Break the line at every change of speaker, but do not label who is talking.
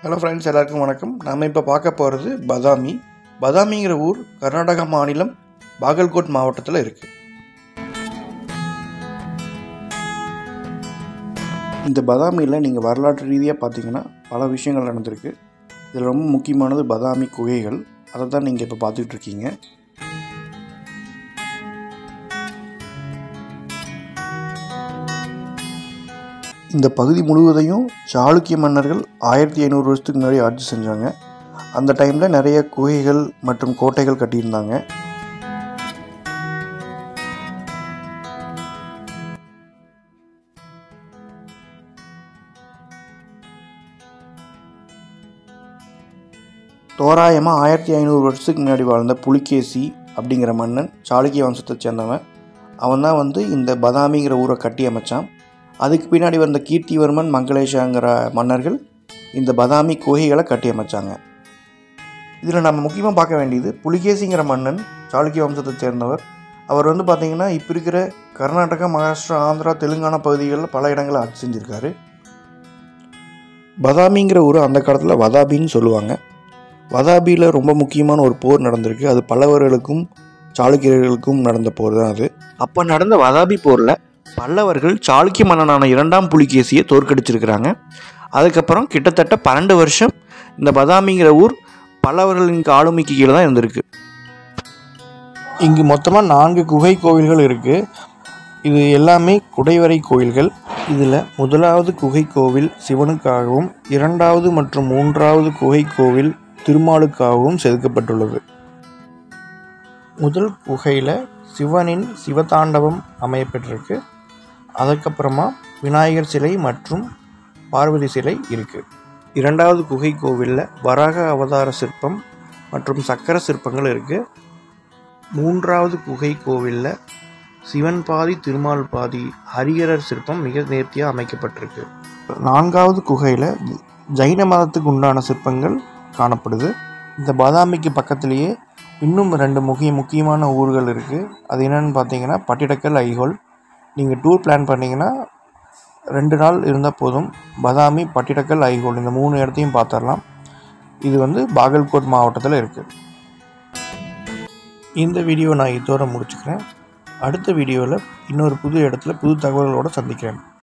hello friends எல்லாருக்கும் வணக்கம் நாம் இப்போ பார்க்க போகிறது பதாமி பதாமிங்கிற ஊர் கர்நாடகா மாநிலம் பாகல்கோட் மாவட்டத்தில் இருக்குது இந்த பதாமியில் நீங்கள் வரலாற்று ரீதியாக பார்த்தீங்கன்னா பல விஷயங்கள் நடந்திருக்கு இதில் ரொம்ப முக்கியமானது பதாமி குகைகள் அதை தான் நீங்கள் இப்போ பார்த்துக்கிட்டு இருக்கீங்க இந்த பகுதி முழுவதையும் சாளுக்கிய மன்னர்கள் ஆயிரத்தி ஐநூறு வருஷத்துக்கு முன்னாடி ஆட்சி செஞ்சாங்க அந்த டைமில் நிறைய குகைகள் மற்றும் கோட்டைகள் கட்டியிருந்தாங்க தோராயமாக ஆயிரத்தி ஐநூறு வருஷத்துக்கு முன்னாடி வாழ்ந்த புலிகேசி அப்படிங்கிற மன்னன் சாளுக்கிய வம்சத்தை சேர்ந்தவன் அவன் தான் வந்து இந்த பதாமிங்கிற ஊரை கட்டி அமைச்சான் அதுக்கு பின்னாடி வந்த கீர்த்திவர்மன் மங்களேஷாங்கிற மன்னர்கள் இந்த பதாமி குகைகளை கட்டி அமைச்சாங்க இதில் நம்ம முக்கியமாக பார்க்க வேண்டியது புலிகேசிங்கிற மன்னன் சாளுக்கிய வம்சத்தை சேர்ந்தவர் அவர் வந்து பார்த்திங்கன்னா இப்போ இருக்கிற கர்நாடகா மகாராஷ்டிரா ஆந்திரா தெலுங்கானா பகுதிகளில் பல இடங்களை ஆட்சி செஞ்சுருக்காரு பதாமிங்கிற ஊர் அந்த காலத்தில் வதாபின்னு சொல்லுவாங்க வதாபியில் ரொம்ப முக்கியமான ஒரு போர் நடந்திருக்கு அது பல்லவர்களுக்கும் சாளுக்கியர்களுக்கும் நடந்த போர் தான் அது அப்போ நடந்த வதாபி போரில் பல்லவர்கள் சாளுக்கிய மன்னனான இரண்டாம் புலிகேசியை தோற்கடிச்சிருக்கிறாங்க அதுக்கப்புறம் கிட்டத்தட்ட பன்னெண்டு வருஷம் இந்த பதாமிங்கிற ஊர் பல்லவர்களின் ஆளுமைக்கு கீழே தான் இருந்திருக்கு இங்கு மொத்தமாக நான்கு குகை கோவில்கள் இருக்குது இது எல்லாமே குடைவரை கோயில்கள் இதில் முதலாவது குகை கோவில் சிவனுக்காகவும் இரண்டாவது மற்றும் மூன்றாவது குகை கோவில் திருமாலுக்காகவும் செதுக்கப்பட்டுள்ளது முதல் குகையில் சிவனின் சிவதாண்டவம் அமையப்பட்டிருக்கு அதுக்கப்புறமா விநாயகர் சிலை மற்றும் பார்வதி சிலை இருக்குது இரண்டாவது குகை கோவிலில் வராக அவதார சிற்பம் மற்றும் சக்கர சிற்பங்கள் இருக்குது மூன்றாவது குகை கோவிலில் சிவன் பாதி திருமால் பாதி ஹரிஹரர் சிற்பம் மிக நேர்த்தியாக அமைக்கப்பட்டிருக்கு நான்காவது குகையில் ஜைன மதத்துக்கு உண்டான சிற்பங்கள் காணப்படுது இந்த பாதாமிக்கு பக்கத்துலேயே இன்னும் ரெண்டு முக்கிய முக்கியமான ஊர்கள் இருக்குது அது என்னென்னு பார்த்தீங்கன்னா பட்டிடக்கல் ஐஹோல் நீங்கள் டூர் பிளான் பண்ணிங்கன்னா ரெண்டு நாள் இருந்தால் போதும் பதாமி பட்டிடக்கல் ஐஹோல் இந்த மூணு இடத்தையும் பார்த்துடலாம் இது வந்து பாகல்கோட் மாவட்டத்தில் இருக்குது இந்த வீடியோ நான் இதோட முடிச்சுக்கிறேன் அடுத்த வீடியோவில் இன்னொரு புது இடத்துல புது தகவல்களோடு சந்திக்கிறேன்